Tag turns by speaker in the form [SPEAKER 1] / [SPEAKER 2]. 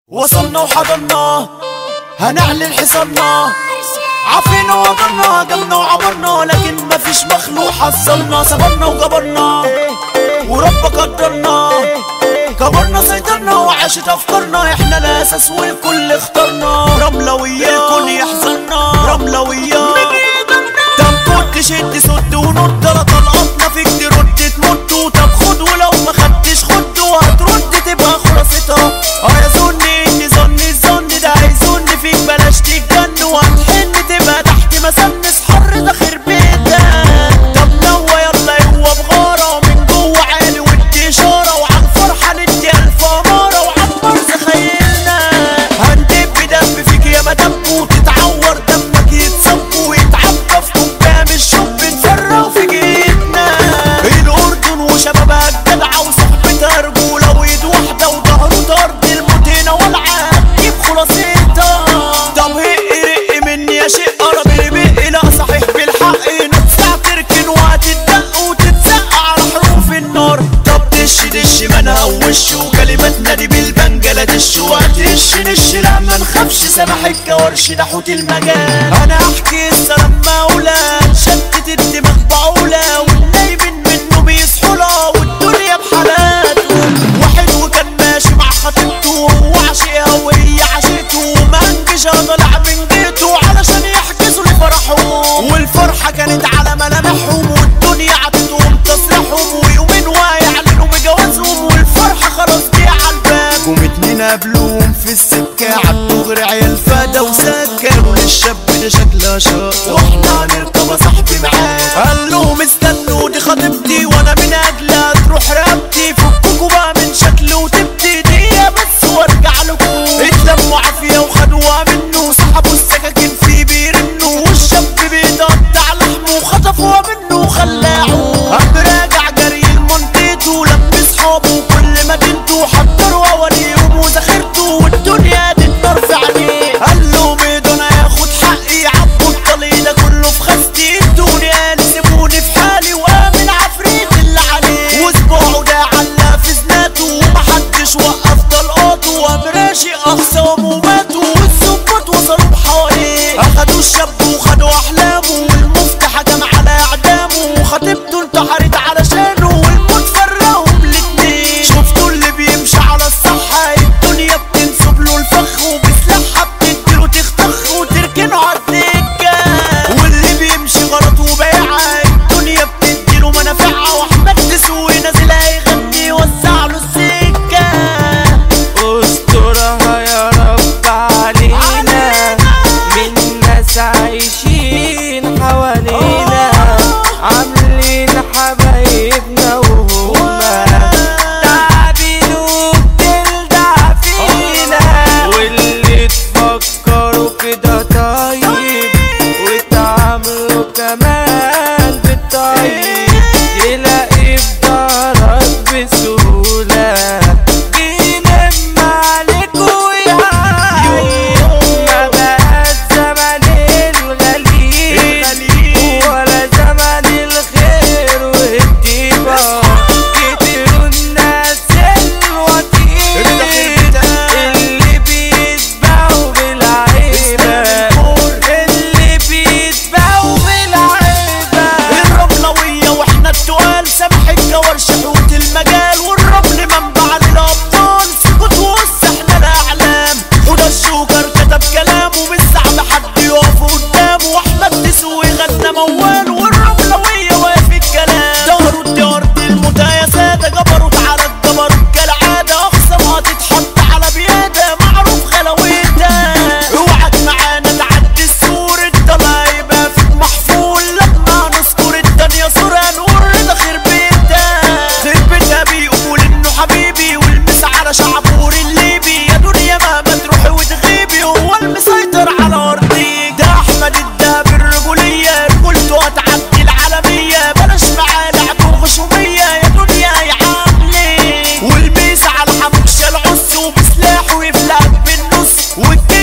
[SPEAKER 1] وصلنا وحضرنا هنعلن حصلنا عافينا وقرنا قمنا وعبرنا لكن ما فيش مخلوق حصلنا صبرنا وجبرنا ورب قدرنا كبرنا سيطرنا وعاشت افكارنا احنا الاساس والكل اخترنا رملة وياكم يحزننا رملة وياك طب كنت شد سد ونط لا طلقاتنا فيك ترد تموت طب خد ولو ما خدتش خد وهترد تبقى خلاصتها اه يا ظني اني ظني الظن ده هيظن فيك بلاش تتجن وهتحن تبقى تحت مسنس حر ده خير بيتك طب نوى يلا هو بغارة من جوه عالي ودي اشارة وعن فرحة ندي الف امارة وعبر زخيلنا هندب دب فيك يا مدب وتتعور دمك يتصب ويتعبى في قدام الشب نفرغ في جيتنا الاردن وشبابها الجدعة وصحبتها رجولة وايد واحدة وظهره طرد الموتينة والعاب جيب خلاصتها طب هق رق مني يا شيء قرب بق لا صحيح بالحق نطلع تركن وهتتدق وتتزق على حروف النار طب دش دش ما نهوش وكلماتنا دي بالبنجلاديش وهتش نش لا ما نخافش سامح الكورش ده حوت المجال انا احكي السلام مولا شتت الدماغ بعولة والنايبين منه بيصحوا والدنيا بحالاته واحد وكان ماشي مع خطيبته وهو عاشقها وهي عاشقته منجش طالع من بيته علشان يحجزوا لفرحه والفرحة كانت على ملامحهم والدنيا عطتهم تصريحهم ويومين ويعلنوا بجوازهم والفرحة خلاص جه على الباب جم اتنين قابلوهم في السكة عالدغري عيال فدا وسكة قالوا للشاب ده شكلها شاطر واحنا هنركب يا صاحبي معاك قال لهم استنوا دي خطيبتي وانا من اجلها تروح رقبتي فككوا بقى من شكل وتبتدي دقيقة بس وارجع لكم اتلموا عافية وخدوها منه سحبوا السكاكين فيه بيرنوا والشاب بيتقطع لحمه وخطفوها منه وخلاعوا قام راجع جري لمنطقته لم اصحابه كل ما تنتوا حضروا اوليهم وذاخرته والدنيا دي النار في عينيه قال لهم ايه ده انا هاخد حقي عبوا الطليق ده كله في خستي ادوني قال سيبوني في حالي وامن عفريت اللي عليه واسبوعه ده علق في زناته ومحدش وقف طلقاته وقام راشي اخصامه وماتوا والظباط وصلوا بحواليه اخدوا الشاب وخدوا احلامه والمفتاح حكم على اعدامه وخطيبته انتحرت علشانه والموت فرقهم الاتنين شفتوا اللي بيمشي على الصحة الدنيا بتنسب له الفخ وبسلاحها بتديله تختخ وتركنه على الدكة واللي بيمشي غلط وبيعة الدنيا بتديله منافعها واحمد تسوي نازل هيغني يوزع له السكة
[SPEAKER 2] استرها يا رب علينا من ناس عايشين حوالينا عاملين حبايبنا وهما تعبين وبتلدع فينا واللي تفكروا كده طيب وتعاملوا كمان بالطيب تلاقي في ضهرك بسهولة ينم عليك ويعيب ما بقى زمن الغليل ولا زمن الخير والطيبة كتروا الناس الوكيل اللي بيتباعوا بالعيبة اللي بيتباعوا بالعيبة
[SPEAKER 1] الرملوية واحنا التقال سمح الكورش حوت المجال والرمل منبع للابطال سكوت وقص احنا الاعلام وده الشوكر كتب كلامه مش صعب حد يقف قدامه واحمد تسوي غنى موال والرملوية واقف الكلام داروا الديار دي الموتى يا سادة جبروت على الجبروت كالعادة اخصمها تتحط على بيادة معروف غلاوتها اوعك معانا تعدي السور الضلا يبقى فيك محفول لما نذكر الدنيا صورة نور ده خير بيتها خير بيتها بيقول انه حبيبي والمس على شعبور الليبي يا دنيا مهما تروحي وتغيبي هو المسيطر على ارضي ده احمد الدهب الرجولية رجولته هتعدي العالمية بلاش معاه لعب وغشومية يا دنيا يا عاملي والميس على حموك شال عص وبسلاحه يفلق بالنص والجيش